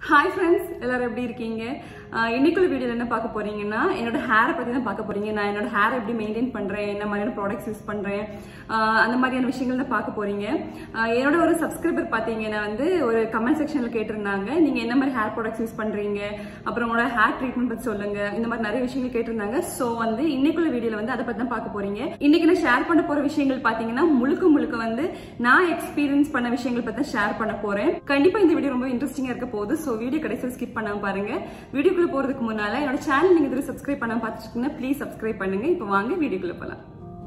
hi friends எல்லாரும் எப்படி இருக்கீங்க ஆஹ் இன்னைக்குள்ள வீடியோல என்ன பார்க்க போறீங்கன்னா என்னோட ஹேரை பத்தி தான் பார்க்க போறீங்க நான் என்னோட ஹேரை எப்படி மெயின்டைன் பண்றேன் என்ன மாதிரியான ப்ராடக்ட்ஸ் யூஸ் பண்றேன் ஆஹ் அந்த மாதிரியான விஷயங்கள் தான் பார்க்க போறீங்க ஆஹ் என்னோட ஒரு சப்ஸ்கிரைபர் பாத்தீங்கன்னா வந்து ஒரு கமெண்ட் செக்ஷன்ல கேட்டிருந்தாங்க நீங்க என்ன மாதிரி ஹேர் ப்ராடக்ட்ஸ் யூஸ் பண்றீங்க அப்புறம் உங்களோட ஹேர் ட்ரீட்மெண்ட் பத்தி சொல்லுங்க இந்த மாதிரி நிறைய விஷயங்கள் கேட்டிருந்தாங்க ஸோ வந்து இன்னைக்குள்ள வீடியோல வந்து அதை பத்தி தான் பார்க்க போறீங்க இன்னைக்கு நான் ஷேர் பண்ண போற விஷயங்கள் பாத்தீங்கன்னா முழுக்க முழுக்க வந்து நான் எக்ஸ்பீரியன்ஸ் பண்ண விஷயங்கள் பத்தி தான் ஷேர் பண்ண போறேன் கண்டிப்பா இந்த வீடியோ ரொம்ப இன்ட்ரெஸ்டிங்கா இருக்க போகுது ஸோ வீடியோ கடைசியில் ஸ்கிப் பண்ணாம பாருங்க வீடியோக்குள்ள போறதுக்கு முன்னால என்னோட சேனல் நீங்க இதுல சப்ஸ்கிரைப் பண்ணாம பார்த்துட்டு ப்ளீஸ் சப்ஸ்கிரைப் பண்ணுங்க இப்போ வாங்க வீடியோக்குள்ள போலாம்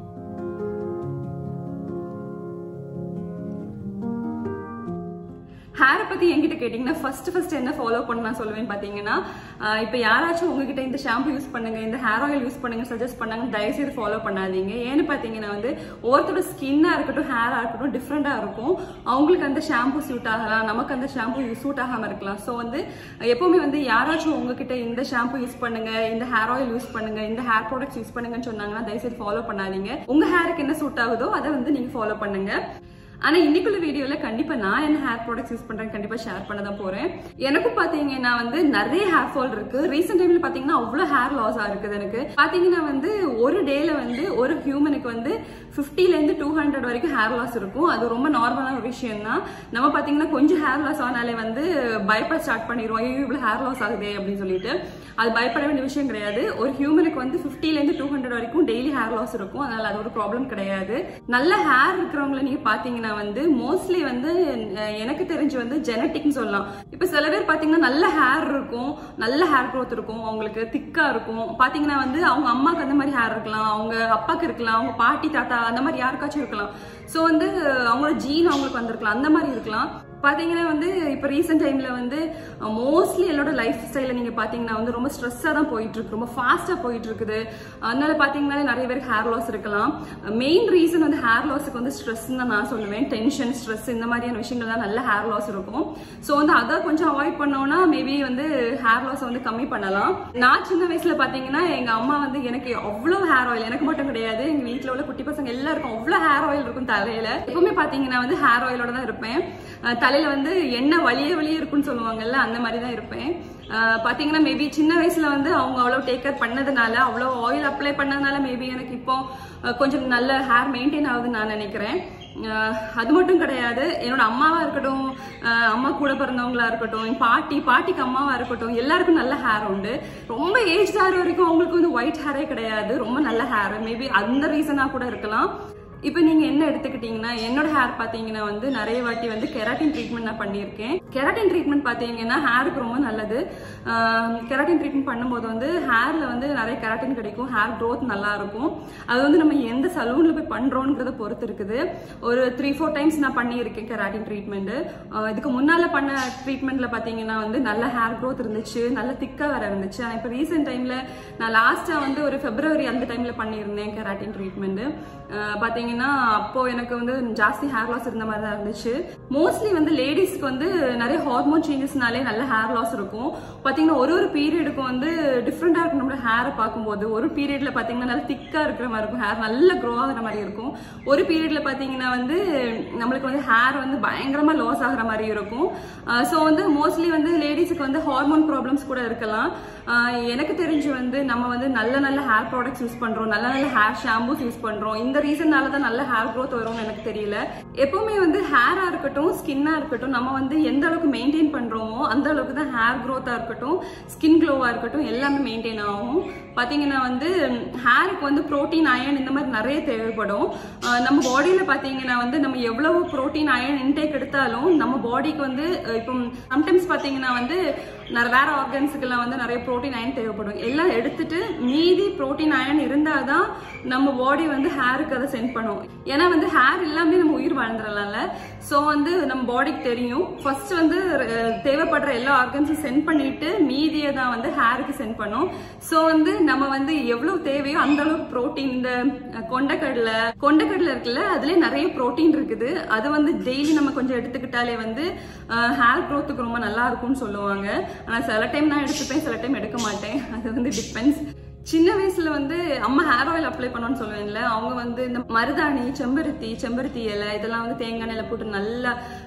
ஹேரை பத்தி என்கிட்ட கேட்டீங்கன்னா ஃபர்ஸ்ட் ஃபர்ஸ்ட் என்ன ஃபாலோ பண்ண நான் சொல்லுவேன் பாத்தீங்கன்னா ஆஹ் இப்ப யாராச்சும் உங்ககிட்ட இந்த ஷாம்பு யூஸ் பண்ணுங்க இந்த ஹேர் ஆயில் யூஸ் பண்ணுங்க சஜஸ்ட் பண்ணாங்க தயவுசெய்து ஃபாலோ பண்ணாதீங்க ஏன்னு பாத்தீங்கன்னா வந்து ஒவ்வொருத்தரோட ஸ்கின்னா இருக்கட்டும் ஹேரா இருக்கட்டும் டிஃப்ரெண்டா இருக்கும் அவங்களுக்கு அந்த ஷாம்பு சூட் ஆகலாம் நமக்கு அந்த ஷாம்பு சூட் ஆகாம இருக்கலாம் ஸோ வந்து எப்பவுமே வந்து யாராச்சும் உங்ககிட்ட இந்த ஷாம்பு யூஸ் பண்ணுங்க இந்த ஹேர் ஆயில் யூஸ் பண்ணுங்க இந்த ஹேர் ப்ராடக்ட்ஸ் யூஸ் பண்ணுங்கன்னு சொன்னாங்கன்னா தயவுசெய்து ஃபாலோ பண்ணாதீங்க உங்க ஹேருக்கு என்ன சூட் ஆகுதோ அதை வந்து நீங்க ஃபாலோ பண்ணுங்க ஆனா இன்னைக்குள்ள வீடியோல கண்டிப்பா நான் என்ன ஹேர் ப்ராடக்ட்ஸ் யூஸ் பண்றேன் கண்டிப்பா ஷேர் பண்ண தான் போறேன் எனக்கும் பாத்தீங்கன்னா வந்து நிறைய ஹேர் ஃபால் இருக்கு ரீசெண்ட் டைம்ல பாத்தீங்கன்னா அவ்வளவு ஹேர் லாஸ் இருக்குது எனக்கு பாத்தீங்கன்னா வந்து ஒரு டேல வந்து ஒரு ஹியூமனுக்கு வந்து 50 ல இருந்து டூ ஹண்ட்ரட் வரைக்கும் ஹேர் லாஸ் இருக்கும் அது ரொம்ப நார்மலான ஒரு விஷயம் தான் நம்ம பாத்தீங்கன்னா கொஞ்சம் ஹேர் லாஸ் ஆனாலே வந்து பயப்பட ஸ்டார்ட் பண்ணிடுவோம் ஐயோ இவ்வளவு ஹேர் லாஸ் ஆகுதே அப்படின்னு சொல்லிட்டு அது பயப்பட வேண்டிய விஷயம் கிடையாது ஒரு ஹியூமனுக்கு வந்து 50 ல இருந்து டூ ஹண்ட்ரட் வரைக்கும் டெய்லி ஹேர் லாஸ் இருக்கும் அதனால அது ஒரு ப்ராப்ளம் கிடையாது நல்ல ஹேர் இருக்கிறவங்கள நீங்க பாத்தீங்கன்னா வந்து மோஸ்ட்லி வந்து அஹ், எனக்கு தெரிஞ்சு வந்து ஜெனட்டிக்னு சொல்லலாம் இப்ப சில பேர் பாத்தீங்கன்னா நல்ல ஹேர் இருக்கும் நல்ல ஹேர் growth இருக்கும் அவங்களுக்கு திக்கா இருக்கும் பாத்தீங்கன்னா வந்து அவங்க அம்மாக்கு அந்த மாதிரி ஹேர் இருக்கலாம் அவங்க அப்பாக்கு இருக்கலாம் அவங்க பாட்டி தாத்தா அந்த மாதிரி யாருக்காச்சும் இருக்கலாம் சோ வந்து அவங்களோட ஜீன் அவங்களுக்கு வந்திருக்கலாம் அந்த மாதிரி இருக்கலாம் பாத்தீங்கன்னா வந்து இப்ப ரீசெண்ட் டைம்ல வந்து மோஸ்ட்லி என்னோட லைஃப் ஸ்டைல நீங்க பாத்தீங்கன்னா வந்து ரொம்ப ஸ்ட்ரெஸ்ஸா தான் போயிட்டு இருக்கு ரொம்ப ஃபாஸ்டா போயிட்டு இருக்குது அதனால பாத்தீங்கன்னா நிறைய பேருக்கு ஹேர் லாஸ் இருக்கலாம் மெயின் ரீசன் வந்து ஹேர் லாஸுக்கு வந்து ஸ்ட்ரெஸ் தான் நான் சொல்லுவேன் டென்ஷன் ஸ்ட்ரெஸ் இந்த மாதிரியான விஷயங்கள் தான் நல்ல ஹேர் லாஸ் இருக்கும் ஸோ வந்து அதை கொஞ்சம் அவாய்ட் பண்ணோம்னா மேபி வந்து ஹேர் லாஸ் வந்து கம்மி பண்ணலாம் நான் சின்ன வயசுல பாத்தீங்கன்னா எங்க அம்மா வந்து எனக்கு அவ்வளவு ஹேர் ஆயில் எனக்கு மட்டும் கிடையாது எங்க வீட்ல உள்ள குட்டி பசங்க எல்லாருக்கும் அவ்வளவு ஹேர் ஆயில் இருக்கும் தலையில எப்பவுமே பாத்தீங்கன்னா வந்து ஹேர் ஆயிலோட தான் இருப்பேன் அஹ் தலையில வந்து எண்ணெய் வலிய வலிய இருக்குன்னு சொல்லுவாங்கல்ல அந்த மாதிரி தான் இருப்பேன் அஹ் பாத்தீங்கன்னா மேபி சின்ன வயசுல வந்து அவங்க அவ்வளவு டேக் கேர் பண்ணதுனால அவ்வளவு ஆயில் அப்ளை பண்ணதுனால மேபி எனக்கு இப்போ அஹ் கொஞ்சம் நல்ல ஹேர் மெயின்டைன் ஆகுதுன்னு நான் நினைக்கிறேன் அஹ் அது மட்டும் கிடையாது என்னோட அம்மாவா இருக்கட்டும் அஹ் அம்மா கூட பிறந்தவங்களா இருக்கட்டும் என் பாட்டி பாட்டிக்கு அம்மாவா இருக்கட்டும் எல்லாருக்கும் நல்ல ஹேர் உண்டு ரொம்ப ஏஜ் ஆகிற வரைக்கும் அவங்களுக்கு வந்து ஒயிட் ஹேரே கிடையாது ரொம்ப நல்ல ஹேர் மேபி அந்த ரீசனா கூட இருக்கலாம் இப்போ நீங்க என்ன எடுத்துக்கிட்டீங்கன்னா என்னோட ஹேர் பாத்தீங்கன்னா வந்து நிறைய வாட்டி வந்து கெராட்டின் ட்ரீட்மெண்ட் நான் பண்ணியிருக்கேன் கெராட்டின் ட்ரீட்மெண்ட் பாத்தீங்கன்னா ஹேருக்கு ரொம்ப நல்லது கெராட்டின் ட்ரீட்மெண்ட் பண்ணும்போது வந்து ஹேர்ல வந்து நிறைய கெராட்டின் கிடைக்கும் ஹேர் க்ரோத் நல்லா இருக்கும் அது வந்து நம்ம எந்த சலூன்ல போய் பண்றோங்கிறத பொறுத்து இருக்குது ஒரு த்ரீ ஃபோர் டைம்ஸ் நான் பண்ணியிருக்கேன் கெராட்டின் ட்ரீட்மெண்ட் இதுக்கு முன்னால பண்ண ட்ரீட்மெண்ட்ல பாத்தீங்கன்னா வந்து நல்ல ஹேர் க்ரோத் இருந்துச்சு நல்ல திக்கா வேற இருந்துச்சு ஆனா இப்போ ரீசெண்ட் டைம்ல நான் லாஸ்டா வந்து ஒரு பிப்ரவரி அந்த டைம்ல பண்ணியிருந்தேன் கெராட்டின் ட்ரீட்மெண்ட் பாத்தீங்கன்னா அப்போ எனக்கு வந்து ஜாஸ்தி ஹேர் லாஸ் இருந்த மாதிரி தான் இருந்துச்சு மோஸ்ட்லி வந்து லேடிஸ்க்கு வந்து நிறைய ஹார்மோன் சேஞ்சஸ்னாலே நல்ல ஹேர் லாஸ் இருக்கும் பாத்தீங்கன்னா ஒரு ஒரு பீரியடுக்கும் வந்து டிஃப்ரெண்டா இருக்கும் நம்மளோட ஹேரை பார்க்கும்போது ஒரு பீரியட்ல பாத்தீங்கன்னா நல்ல திக்கா இருக்கிற மாதிரி இருக்கும் ஹேர் நல்ல க்ரோ ஆகுற மாதிரி இருக்கும் ஒரு பீரியட்ல பாத்தீங்கன்னா வந்து நம்மளுக்கு வந்து ஹேர் வந்து பயங்கரமா லாஸ் ஆகுற மாதிரி இருக்கும் ஸோ வந்து மோஸ்ட்லி வந்து லேடிஸுக்கு வந்து ஹார்மோன் ப்ராப்ளம்ஸ் கூட இருக்கலாம் ஆஹ் எனக்கு தெரிஞ்சு வந்து நம்ம வந்து நல்ல நல்ல ஹேர் ப்ராடக்ட்ஸ் யூஸ் பண்றோம் நல்ல நல்ல ஹேர் ஷாம்பூஸ் யூஸ் பண்றோம் இந்த ரீசன்னால தான் நல்ல ஹேர் க்ரோத் வரும்னு எனக்கு தெரியல எப்பவுமே வந்து ஹேரா இருக்கட்டும் ஸ்கின்னா இருக்கட்டும் நம்ம வந்து எந்த அளவுக்கு மெயின்டைன் பண்றோமோ அந்த அளவுக்கு தான் ஹேர் க்ரோத்தா இருக்கட்டும் ஸ்கின் க்ளோவா இருக்கட்டும் எல்லாமே மெயின்டைன் ஆகும் பாத்தீங்கன்னா வந்து ஹேருக்கு வந்து புரோட்டீன் அயன் இந்த மாதிரி நிறைய தேவைப்படும் ஆஹ் நம்ம பாடியில பாத்தீங்கன்னா வந்து நம்ம எவ்வளவு புரோட்டீன் அயன் இன்டேக் எடுத்தாலும் நம்ம பாடிக்கு வந்து அஹ் இப்போ சம்டைம்ஸ் பாத்தீங்கன்னா வந்து ந- வேற ஆர்கன்ஸுக்கெல்லாம் வந்து நிறைய புரோட்டீன் அயன் தேவைப்படும் எல்லாம் எடுத்துட்டு மீதி புரோட்டீன் அயன் இருந்தாதான் நம்ம பாடி வந்து ஹேருக்கு அதை சென்ட் பண்ணும் ஏன்னா வந்து ஹேர் இல்லாமலே நம்ம உயிர் வாழ்ந்துடலாம்ல ஸோ வந்து நம்ம பாடிக்கு தெரியும் ஃபர்ஸ்ட் வந்து அஹ், தேவைப்படுற எல்லா ஆர்கன்ஸும் சென்ட் பண்ணிட்டு மீதியை தான் வந்து ஹேருக்கு சென்ட் பண்ணும் ஸோ வந்து நம்ம வந்து எவ்வளவு தேவையோ அந்த அளவுக்கு புரோட்டீன் இந்த அஹ், கொண்டைக்கடலை கொண்டைக்கடலை இருக்குல்ல அதுலயே நிறைய புரோட்டீன் இருக்குது அது வந்து டெய்லி நம்ம கொஞ்சம் எடுத்துக்கிட்டாலே வந்து ஹேர் க்ரோத்துக்கு ரொம்ப நல்லா இருக்கும்னு சொல்லுவாங்க ஆனா சில டைம் நான் எடுத்துப்பேன் சில டைம் எடுக்க மாட்டேன் அது வந்து டிபெண்ட்ஸ் சின்ன வயசுல வந்து அம்மா ஹேர் ஆயில் அப்ளை பண்ணணும்னு சொல்லுவேன்ல அவங்க வந்து இந்த மருதாணி செம்பருத்தி செம்பருத்தி இலை இதெல்லாம் வந்து தேங்காய் எண்ணெயில போட்டு நல்லா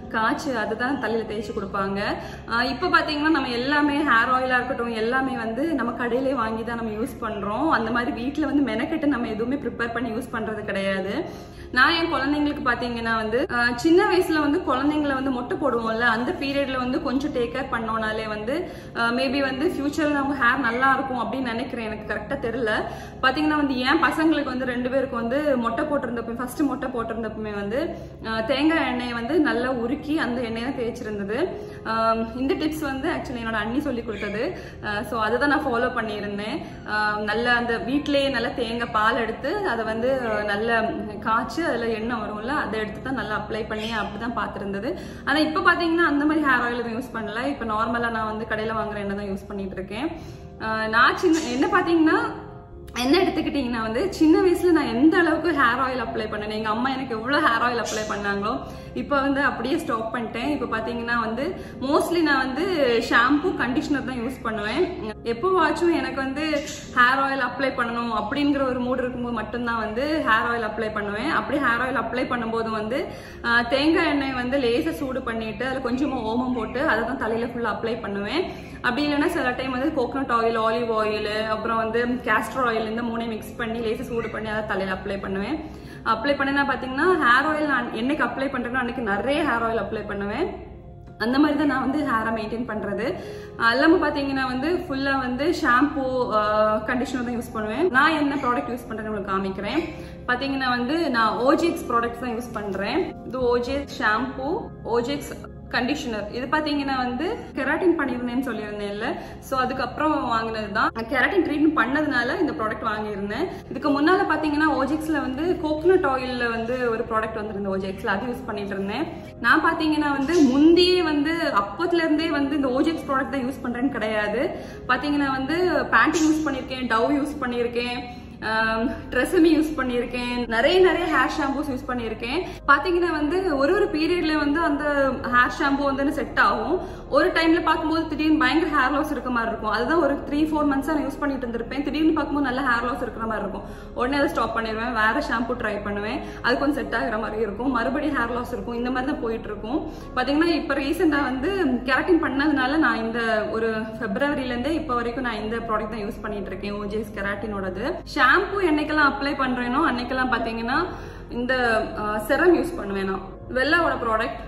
காய்ச்சி அதுதான் தலையில தேய்ச்சி கொடுப்பாங்க ஆஹ் இப்போ பாத்தீங்கன்னா நம்ம எல்லாமே ஹேர் ஆயிலா இருக்கட்டும் எல்லாமே வந்து நம்ம கடையிலே வாங்கி தான் நம்ம யூஸ் பண்றோம் அந்த மாதிரி வீட்ல வந்து மெனக்கெட்டு நம்ம எதுவுமே ப்ரிப்பேர் பண்ணி யூஸ் பண்றது கிடையாது நான் என் குழந்தைங்களுக்கு பாத்தீங்கன்னா வந்து ஆஹ் சின்ன வயசுல வந்து குழந்தைங்கள வந்து மொட்டை போடுவோம்ல அந்த பீரியட்ல வந்து கொஞ்சம் டேக் கேர் பண்ணோம்னாலே வந்து மேபி வந்து ஃபியூச்சர்ல அவங்க ஹேர் நல்லா இருக்கும் அப்படின்னு நினைக்கிறேன் எனக்கு கரெக்டா தெரியல பாத்தீங்கன்னா வந்து என் பசங்களுக்கு வந்து ரெண்டு பேருக்கு வந்து மொட்டை போட்டிருந்தப்ப ஃபர்ஸ்ட் மொட்டை போட்டிருந்தப்பமே வந்து ஆஹ் தேங்காய் எண்ணெயை வந்து நல்லா உருக்கி அந்த எண்ணெயை தேய்ச்சிருந்தது ஆஹ் இந்த டிப்ஸ் வந்து ஆக்சுவலி என்னோட அண்ணி சொல்லி கொடுத்தது ஸோ அதை தான் நான் ஃபாலோ பண்ணியிருந்தேன் ஆஹ் நல்ல அந்த வீட்டிலேயே நல்ல தேங்காய் பால் எடுத்து அதை வந்து நல்ல காய்ச்சி அதில் எண்ணெய் வரும்ல அதை எடுத்து தான் நல்லா அப்ளை பண்ணி அப்படி தான் பார்த்துருந்தது ஆனால் இப்போ பார்த்தீங்கன்னா அந்த மாதிரி ஹேர் ஆயில் எதுவும் யூஸ் பண்ணல இப்போ நார்மலாக நான் வந்து கடையில் வாங்குற எண்ணெய் தான் யூஸ் பண்ணிட்டு இருக்கேன் ஆஹ் நான் சின்ன என்ன பார்த்தீங்கன்னா என்ன எடுத்துக்கிட்டீங்கன்னா வந்து சின்ன வயசுல நான் எந்த அளவுக்கு ஹேர் ஆயில் அப்ளை பண்ணேன் எங்க அம்மா எனக்கு எவ்வளவு ஹேர் ஆயில் அப்ளை பண்ணாங்களோ இப்போ வந்து அப்படியே ஸ்டாப் பண்ணிட்டேன் இப்போ பாத்தீங்கன்னா வந்து மோஸ்ட்லி நான் வந்து ஷாம்பு கண்டிஷனர் தான் யூஸ் பண்ணுவேன் எப்போவாச்சும் எனக்கு வந்து ஹேர் ஆயில் அப்ளை பண்ணணும் அப்படிங்கிற ஒரு மூடு இருக்கும்போது மட்டும்தான் வந்து ஹேர் ஆயில் அப்ளை பண்ணுவேன் அப்படி ஹேர் ஆயில் அப்ளை பண்ணும்போது வந்து ஆஹ், தேங்காய் எண்ணெய் வந்து லேசா சூடு பண்ணிட்டு அதில் கொஞ்சமா ஓமம் போட்டு அதை தான் தலையில ஃபுல்லா அப்ளை பண்ணுவேன் அப்படி இல்லைன்னா சில டைம் வந்து கோகனட் ஆயில் ஆலிவ் ஆயில் அப்புறம் வந்து கேஸ்டர் ஆயில் இந்த மூணையும் மிக்ஸ் பண்ணி லேசா சூடு பண்ணி அதை தலையில அப்ளை பண்ணுவேன் அப்ளை பண்ணினா பாத்தீங்கன்னா ஹேர் ஆயில் நான் என்னைக்கு அப்ளை பண்றேனோ அன்னைக்கு நிறைய ஹேர் ஆயில் அப்ளை பண்ணுவேன் அந்த மாதிரி தான் நான் வந்து ஹேரை மெயின்டைன் பண்றது அஹ் இல்லாம பாத்தீங்கன்னா வந்து ஃபுல்லா வந்து ஷாம்பு கண்டிஷனர் தான் யூஸ் பண்ணுவேன் நான் என்ன ப்ராடக்ட் யூஸ் பண்றேன்னு உங்களுக்கு காமிக்கிறேன் பாத்தீங்கன்னா வந்து நான் ஓஜிஎக்ஸ் ப்ராடக்ட்ஸ் தான் யூஸ் பண்றேன் இது ஓஜிஎக்ஸ் ஷாம்பு ஓஜிஎக்ஸ் கண்டிஷனர் இது பாத்தீங்கன்னா வந்து கெராட்டின் பண்ணியிருந்தேன்னு சொல்லியிருந்தேன்ல சோ அதுக்கப்புறம் வாங்கினது தான் கெராட்டின் ட்ரீட்மெண்ட் பண்ணதுனால இந்த ப்ராடக்ட் வாங்கியிருந்தேன் இதுக்கு முன்னால பாத்தீங்கன்னா ஓஜெக்ஸ்ல வந்து கோகனட் ஆயில்ல வந்து ஒரு ப்ராடக்ட் வந்திருந்த ஓஜெக்ஸ்ல அது யூஸ் பண்ணிட்டு இருந்தேன் நான் பாத்தீங்கன்னா வந்து முந்தியே வந்து அப்பத்துல இருந்தே வந்து இந்த ஓஜெக்ஸ் ப்ராடக்ட் தான் யூஸ் பண்றேன்னு கிடையாது பாத்தீங்கன்னா வந்து பேண்டிங் யூஸ் பண்ணியிருக்கேன் டவ் யூஸ் பண்ணியிருக்கேன் ட்ரெஸ்ஸுமே யூஸ் பண்ணியிருக்கேன் நிறைய நிறைய ஹேர் ஷாம்பூஸ் யூஸ் பண்ணியிருக்கேன் பாத்தீங்கன்னா வந்து ஒரு ஒரு பீரியட்ல வந்து அந்த ஹேர் ஷாம்பு வந்து செட் ஆகும் ஒரு டைம்ல பார்க்கும்போது திடீர்னு பயங்கர ஹேர் லாஸ் இருக்க மாதிரி இருக்கும் அதுதான் ஒரு த்ரீ ஃபோர் மந்த்ஸா நான் யூஸ் பண்ணிட்டு இருந்திருப்பேன் திடீர்னு பார்க்கும்போது நல்ல ஹேர் லாஸ் இருக்கிற மாதிரி இருக்கும் உடனே அதை ஸ்டாப் பண்ணிடுவேன் வேற ஷாம்பு ட்ரை பண்ணுவேன் அது கொஞ்சம் செட் ஆகிற மாதிரி இருக்கும் மறுபடியும் ஹேர் லாஸ் இருக்கும் இந்த மாதிரி தான் போயிட்டு இருக்கும் பாத்தீங்கன்னா இப்ப ரீசெண்டா வந்து கெரட்டின் பண்ணதுனால நான் இந்த ஒரு பிப்ரவரில இருந்தே இப்ப வரைக்கும் நான் இந்த ப்ராடக்ட் தான் யூஸ் பண்ணிட்டு இருக்கேன் ஓஜேஸ் கெராட்டினோடது ஷாம்பு என்னைக்கெல்லாம் அப்ளை பண்றேனோ அன்னைக்கெல்லாம் பாத்தீங்கன்னா இந்த செரம் யூஸ் பண்ணுவேன் நான் வெள்ளாவோட ப்ராடக்ட்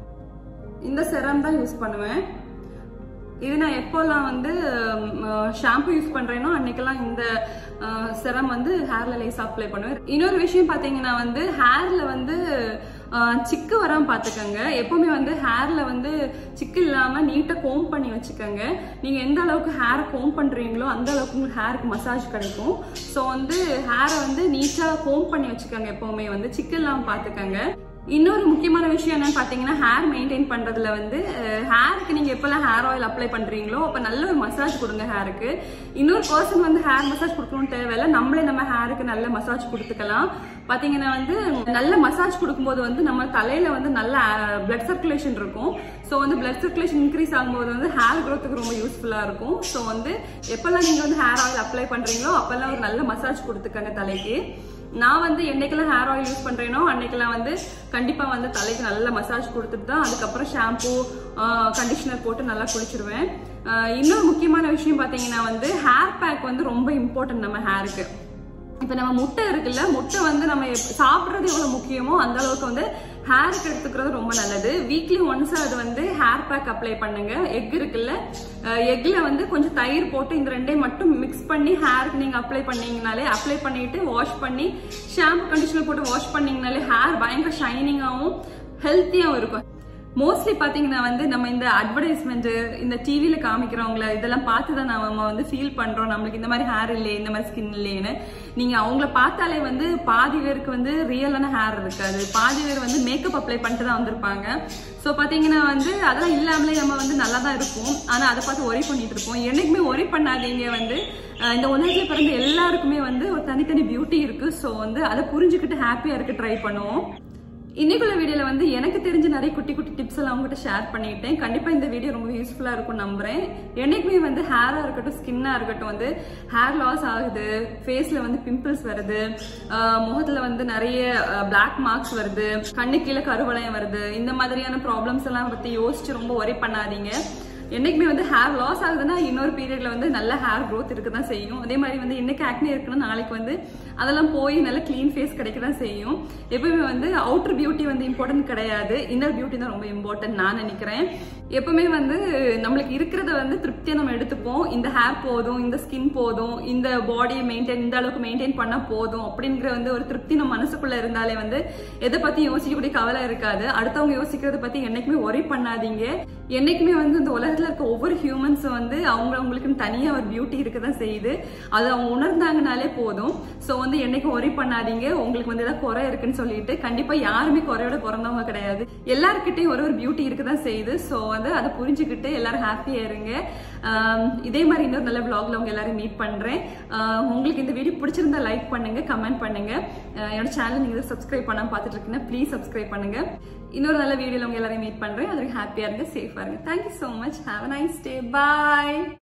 இந்த செரம் தான் யூஸ் பண்ணுவேன் இது நான் எப்போல்லாம் வந்து ஷாம்பு யூஸ் பண்றேனோ அன்னைக்கெல்லாம் இந்த செரம் வந்து ஹேர்ல லேஸ் அப்ளை பண்ணுவேன் இன்னொரு விஷயம் பாத்தீங்கன்னா வந்து ஹேர்ல வந்து அஹ், சிக்கு வராம பாத்துக்கோங்க எப்பவுமே வந்து ஹேர்ல வந்து சிக்கு இல்லாம நீட்டா கோம் பண்ணி வச்சுக்கோங்க நீங்க எந்த அளவுக்கு ஹேரை கோம் பண்றீங்களோ அந்த அளவுக்கு உங்களுக்கு ஹேருக்கு மசாஜ் கிடைக்கும் ஸோ வந்து ஹேரை வந்து நீட்டா கோம் பண்ணி வச்சுக்கோங்க எப்பவுமே வந்து சிக்கு இல்லாம பாத்துக்கோங்க இன்னொரு முக்கியமான விஷயம் என்னன்னு பாத்தீங்கன்னா ஹேர் மெயின்டைன் பண்றதுல வந்து ஹேருக்கு நீங்க எப்பெல்லாம் ஹேர் ஆயில் அப்ளை பண்றீங்களோ அப்ப நல்ல ஒரு மசாஜ் கொடுங்க ஹேருக்கு இன்னொரு பர்சன் வந்து ஹேர் மசாஜ் கொடுக்கணும்னு தேவையில்ல நம்மளே நம்ம ஹேருக்கு நல்ல மசாஜ் கொடுத்துக்கலாம் பாத்தீங்கன்னா வந்து நல்ல மசாஜ் கொடுக்கும்போது வந்து நம்ம தலையில வந்து நல்ல பிளட் சர்க்குலேஷன் இருக்கும் ஸோ வந்து பிளட் சர்க்குலேஷன் இன்க்ரீஸ் ஆகும்போது வந்து ஹேர் க்ரோத்துக்கு ரொம்ப யூஸ்ஃபுல்லா இருக்கும் ஸோ வந்து எப்பெல்லாம் நீங்க வந்து ஹேர் ஆயில் அப்ளை பண்றீங்களோ அப்பெல்லாம் ஒரு நல்ல மசாஜ் கொடுத்துக்கங்க தலைக்கு நான் வந்து என்னைக்கெல்லாம் ஹேர் ஆயில் யூஸ் பண்றேனோ அன்னைக்கெல்லாம் வந்து கண்டிப்பா வந்து தலைக்கு நல்ல மசாஜ் கொடுத்துட்டு தான் அதுக்கப்புறம் ஷாம்பு கண்டிஷனர் போட்டு நல்லா குளிச்சிருவேன் ஆஹ் இன்னொரு முக்கியமான விஷயம் பாத்தீங்கன்னா வந்து ஹேர் பேக் வந்து ரொம்ப இம்பார்ட்டன்ட் நம்ம ஹேருக்கு இப்ப நம்ம முட்டை இருக்குல்ல முட்டை வந்து நம்ம எப்- சாப்பிடுறது எவ்வளவு முக்கியமோ அந்த அளவுக்கு வந்து ஹேருக்கு எடுத்துக்கிறது ரொம்ப நல்லது வீக்லி ஒன்ஸ் அது வந்து ஹேர் பேக் அப்ளை பண்ணுங்க எக் இருக்குல்ல எக்ல வந்து கொஞ்சம் தயிர் போட்டு இந்த ரெண்டையும் மட்டும் மிக்ஸ் பண்ணி ஹேருக்கு நீங்க அப்ளை பண்ணீங்கனாலே அப்ளை பண்ணிட்டு வாஷ் பண்ணி ஷாம்பு கண்டிஷனர் போட்டு வாஷ் பண்ணீங்கனாலே ஹேர் பயங்கர ஷைனிங்காகவும் ஹெல்த்தியாகவும் இருக்கும் மோஸ்ட்லி பாத்தீங்கன்னா வந்து நம்ம இந்த அட்வர்டைஸ்மெண்ட் இந்த டிவில காமிக்கிறவங்கள இதெல்லாம் பார்த்து தான் நம்ம வந்து ஃபீல் பண்றோம் நம்மளுக்கு இந்த மாதிரி ஹேர் இல்லையே இந்த மாதிரி ஸ்கின் இல்லையேன்னு நீங்க அவங்கள பார்த்தாலே வந்து பாதி பேருக்கு வந்து ரியலான ஹேர் இருக்காது பாதி பேர் வந்து மேக்கப் அப்ளை பண்ணிட்டு தான் வந்திருப்பாங்க ஸோ பாத்தீங்கன்னா வந்து அதெல்லாம் இல்லாமலே நம்ம வந்து நல்லா தான் இருப்போம் ஆனா அதை பார்த்து ஒரி பண்ணிட்டு இருப்போம் என்னைக்குமே ஒரி பண்ணாதீங்க வந்து அஹ் இந்த உலகத்துல பிறந்த எல்லாருக்குமே வந்து ஒரு தனித்தனி பியூட்டி இருக்கு ஸோ வந்து அதை புரிஞ்சுக்கிட்டு ஹாப்பியா இருக்க ட்ரை பண்ணுவோம் இன்னைக்குள்ள வீடியோல வந்து எனக்கு தெரிஞ்ச நிறைய குட்டி குட்டி டிப்ஸ் எல்லாம் உங்ககிட்ட ஷேர் பண்ணிட்டேன் கண்டிப்பா இந்த வீடியோ ரொம்ப யூஸ்ஃபுல்லா இருக்கும் நம்புறேன் என்னைக்குமே வந்து ஹேரா இருக்கட்டும் ஸ்கின்னா இருக்கட்டும் வந்து ஹேர் லாஸ் ஆகுது ஃபேஸ்ல வந்து பிம்பிள்ஸ் வருது ஆஹ் முகத்துல வந்து நிறைய பிளாக் மார்க்ஸ் வருது கண்ணு கீழே கருவளையம் வருது இந்த மாதிரியான ப்ராப்ளம்ஸ் எல்லாம் பத்தி யோசிச்சு ரொம்ப ஒரே பண்ணாதீங்க என்னைக்குமே வந்து ஹேர் லாஸ் ஆகுதுன்னா இன்னொரு பீரியட்ல வந்து நல்ல ஹேர் growth இருக்க தான் செய்யும் அதே மாதிரி வந்து இன்னைக்கு ஆக்னி இருக்குன்னா நாளைக்கு வந்து அதெல்லாம் போய் நல்ல க்ளீன் ஃபேஸ் கிடைக்க தான் செய்யும் எப்பவுமே வந்து அவுட்டர் பியூட்டி வந்து இம்பார்ட்டன்ட் கிடையாது இன்னர் பியூட்டி தான் ரொம்ப இம்பார்ட்டன்ட் நான் நினைக்கிறேன் எப்பவுமே வந்து நம்மளுக்கு இருக்கிறத வந்து திருப்தியா நம்ம எடுத்துப்போம் இந்த ஹேர் போதும் இந்த ஸ்கின் போதும் இந்த பாடியை மெயின்டைன் இந்த அளவுக்கு மெயின்டைன் பண்ணா போதும் அப்படிங்கிற வந்து ஒரு திருப்தி நம்ம மனசுக்குள்ள இருந்தாலே வந்து எதை பத்தி யோசிக்கக்கூடிய கவலை இருக்காது அடுத்தவங்க யோசிக்கிறத பத்தி என்னைக்குமே ஒரே பண்ணாதீங்க என்னைக்குமே வந்து இந்த உலகத்துல இருக்க ஒவ்வொரு ஹியூமன்ஸும் வந்து அவங்க அவங்களுக்குன்னு தனியா ஒரு பியூட்டி இருக்க தான் செய்யுது அது அவங்க உணர்ந்தாங்கனாலே போதும் ஸோ வந்து என்னைக்கும் ஒரே பண்ணாதீங்க உங்களுக்கு வந்து ஏதாவது குறை இருக்குன்னு சொல்லிட்டு கண்டிப்பா யாருமே குறையோட பிறந்தவங்க கிடையாது எல்லாருக்கிட்டையும் ஒரு ஒரு பியூட்டி இருக்க தான் செய்யுது ஸோ வந்து அதை புரிஞ்சுக்கிட்டு எல்லாரும் ஹாப்பியா இருங்க ஆம், இதே மாதிரி இன்னொரு நல்ல vlogல உங்க எல்லாரும் மீட் பண்றேன் ஆஹ் உங்களுக்கு இந்த வீடியோ பிடிச்சிருந்தா லைக் பண்ணுங்க கமெண்ட் பண்ணுங்க ஆஹ் என்னோட சேனல் நீங்க சப்ஸ்கிரைப் பண்ணாம பார்த்துட்டு இருக்கீங்கன்னா ப்ளீஸ் சப்ஸ்கிரைப் பண்ணுங்க இன்னொரு நல்ல வீடியோல உங்க எல்லாரையும் மீட் பண்றேன் அதுக்கு ஹாப்பியா இருங்க சேஃபா இருங்க thank you so much have a nice day bye